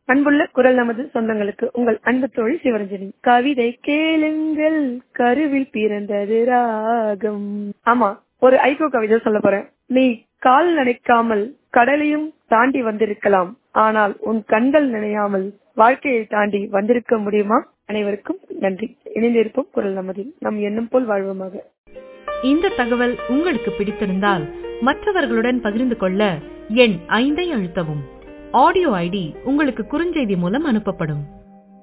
அன்புள்ள குரல் நமது சொந்தங்களுக்கு உங்கள் அன்பு தோழி சிவரஞ்சனி கவிதை கேளுங்கள் கருவில் பிறந்தது ராகம் ஆமா ஒரு ஐகோ கவிதை சொல்ல போறேன் நீ கால் நினைக்காமல் கடலையும் தாண்டி வந்திருக்கலாம் ஆனால் உன் கண்கள் நினையாமல் வாழ்க்கையை தாண்டி வந்திருக்க முடியுமா அனைவருக்கும் நன்றி இணைந்திருப்போம் குரல் நமதில் நம் எண்ணம் போல் வாழ்வோமாக இந்த தகவல் உங்களுக்கு பிடித்திருந்தால் மற்றவர்களுடன் பகிர்ந்து கொள்ள எண் ஐந்தை அழுத்தவும் ஆடியோ ஐடி உங்களுக்கு குறுஞ்செய்தி மூலம் அனுப்பப்படும்